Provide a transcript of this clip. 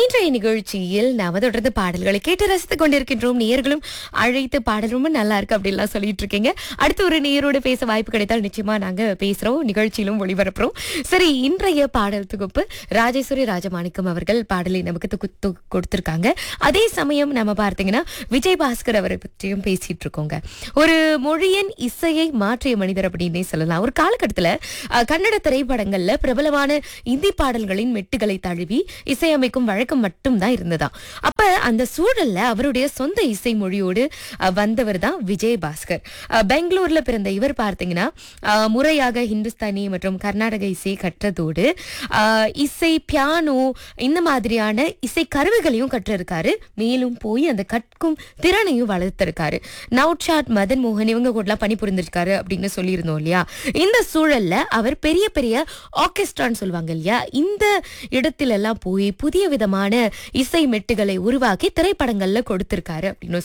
இன்றைய நிகழ்ச்சியில் நாம தொடர்ந்து பாடல்களை கேட்டு ரசித்துக் கொண்டிருக்கின்றோம் நேயர்களும் அழைத்து பாடல் ரொம்ப நல்லா இருக்கு அப்படின்லாம் சொல்லிட்டு இருக்கீங்க அடுத்து ஒரு நேயரோட பேச வாய்ப்பு கிடைத்தால் நிச்சயமா நாங்க பேசுறோம் நிகழ்ச்சியிலும் ஒளிபரப்புறோம் சரி இன்றைய பாடல் தொகுப்பு ராஜேஸ்வரி ராஜமாணிக்கம் அவர்கள் பாடலை நமக்கு தொகுத்து கொடுத்திருக்காங்க அதே சமயம் நம்ம பார்த்தீங்கன்னா விஜய் பாஸ்கர் அவரை பற்றியும் பேசிட்டு இருக்கோங்க ஒரு மொழியின் இசையை மாற்றிய மனிதர் அப்படின்னே சொல்லலாம் ஒரு காலகட்டத்துல அஹ், கன்னட திரைப்படங்கள்ல பிரபலமான இந்தி பாடல்களின் மெட்டுகளை தழுவி இசையமைக்கும் வழக்கம் மட்டும்தான் இருந்ததாம் அப்ப அந்த சூழல்ல அவருடைய சொந்த இசை மொழியோடு வந்தவர் தான் விஜய் பாஸ்கர் அஹ், பெங்களூர்ல பிறந்த இவர் பார்த்தீங்கன்னா அஹ், முறையாக ஹிந்துஸ்தானி மற்றும் கர்நாடக இசை கற்றதோடு அஹ், இசை பியானோ இந்த மாதிரியான இசை கருவிகளையும் கற்றிருக்காரு மேலும் போய் அந்த கற்கும் திறனையும் வளர்த்திருக்காரு நவுட்ஷாட் மதன் மோகன் இவங்க கூடலாம் பணிபுரிந்திருக்காரு அப்படின்னு சொல்லியிருந்தோம் இல்லையா இந்த சூழல்ல அவர் பெரிய பெரிய ஆர்கெஸ்ட்ரான்னு சொல்லுவாங்க இல்லையா இந்த இடத்துல எல்லாம் போய் புதிய விதமான இசை மெட்டுகளை உருவாக்கி திரைப்படங்கள்ல கொடுத்திருக்காரு அப்படின்னு